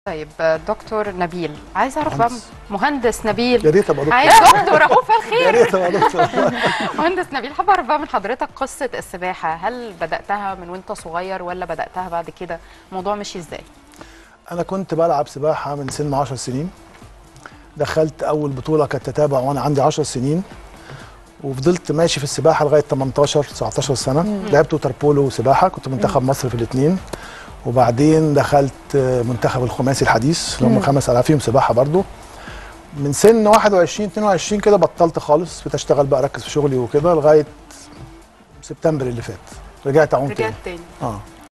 طيب دكتور نبيل عايز اعرف بقى مهندس. مهندس نبيل يا ريت ابقى دكتور عايز دكتور اهو في يا الخير ريت ابقى دكتور مهندس نبيل حابه اعرف بقى من حضرتك قصه السباحه هل بداتها من وانت صغير ولا بداتها بعد كده الموضوع مشي ازاي انا كنت بلعب سباحه من سن 10 سنين دخلت اول بطوله كانت تتابع وانا عندي 10 سنين وفضلت ماشي في السباحه لغايه 18 19 سنه لعبت ووتر بولو وسباحه كنت منتخب مصر في الاثنين وبعدين دخلت منتخب الخماسي الحديث اللي هم خمس العاب فيهم سباحه برضو من سن 21 22 كده بطلت خالص بتشتغل بقى اركز في شغلي وكده لغايه سبتمبر اللي فات رجعت اعوم رجعت تاني تاني اه